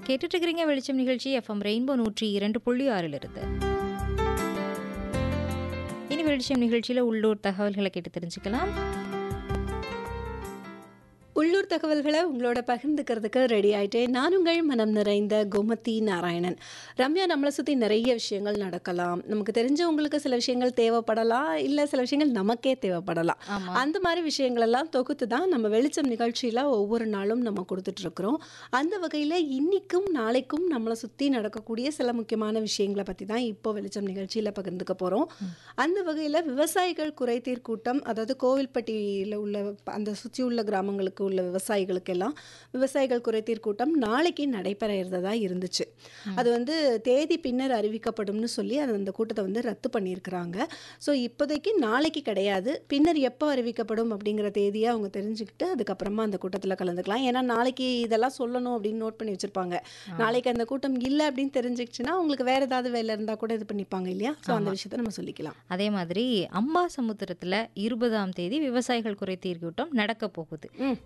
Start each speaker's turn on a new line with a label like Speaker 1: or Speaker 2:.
Speaker 1: கேட்டுட்டு இருக்கிறீங்க வெளிச்சம் நிகழ்ச்சி எஃப்எம் ரெயின்போ நூற்றி இரண்டு புள்ளி ஆறில் இருந்து இனி வெளிச்சம் நிகழ்ச்சியில் உள்ளூர் தகவல்களை கேட்டு தெரிஞ்சுக்கலாம்
Speaker 2: உள்ளூர் தகவல்களை உங்களோட பகிர்ந்துக்கிறதுக்கு ரெடி ஆயிட்டேன் நான் உங்கள் மனம் நிறைந்த கோமதி நாராயணன் ரம்யா நம்மளை சுற்றி நிறைய விஷயங்கள் நடக்கலாம் நமக்கு தெரிஞ்சவங்களுக்கு சில விஷயங்கள் தேவைப்படலாம் இல்லை சில விஷயங்கள் நமக்கே தேவைப்படலாம்
Speaker 1: ஆமா
Speaker 2: அந்த மாதிரி விஷயங்கள் எல்லாம் தொகுத்து தான் நம்ம வெளிச்சம் நிகழ்ச்சியில் ஒவ்வொரு நாளும் நம்ம கொடுத்துட்ருக்குறோம் அந்த வகையில் இன்னிக்கும் நாளைக்கும் நம்மளை சுற்றி நடக்கக்கூடிய சில முக்கியமான விஷயங்களை பற்றி தான் இப்போ வெளிச்சம் நிகழ்ச்சியில் பகிர்ந்துக்க போகிறோம் அந்த வகையில் விவசாயிகள் குறைதீர் கூட்டம் அதாவது கோவில்பட்டியில் உள்ள அந்த சுற்றி உள்ள கிராமங்களுக்கு உள்ள விவசாயிகளுக்கெல்லாம் விவசாயிகள் குறைதீர் கூட்டம் நாளைக்கு நடைபெற இருந்ததா இருந்துச்சு அது வந்து தேதி பின்னர் அறிவிக்கப்படும்னு சொல்லி அது அந்த கூட்டத்தை வந்து ரத்து பண்ணியிருக்கிறாங்க ஸோ இப்போதைக்கு நாளைக்கு கிடையாது பின்னர் எப்போ அறிவிக்கப்படும் அப்படிங்கிற தேதியை அவங்க தெரிஞ்சுக்கிட்டு அதுக்கப்புறமா அந்த கூட்டத்தில் கலந்துக்கலாம் ஏன்னா நாளைக்கு இதெல்லாம் சொல்லணும் அப்படின்னு நோட் பண்ணி வச்சுருப்பாங்க நாளைக்கு அந்த கூட்டம் இல்லை அப்படின்னு தெரிஞ்சிச்சுன்னா அவங்களுக்கு வேறு ஏதாவது வேலை இருந்தால் கூட இது பண்ணிப்பாங்க இல்லையா ஸோ அந்த விஷயத்தை நம்ம சொல்லிக்கலாம்
Speaker 1: அதே மாதிரி அம்பாசமுத்திரத்தில் இருபதாம் தேதி விவசாயிகள் குறைதீர் கூட்டம் நடக்க போகுது
Speaker 2: ம்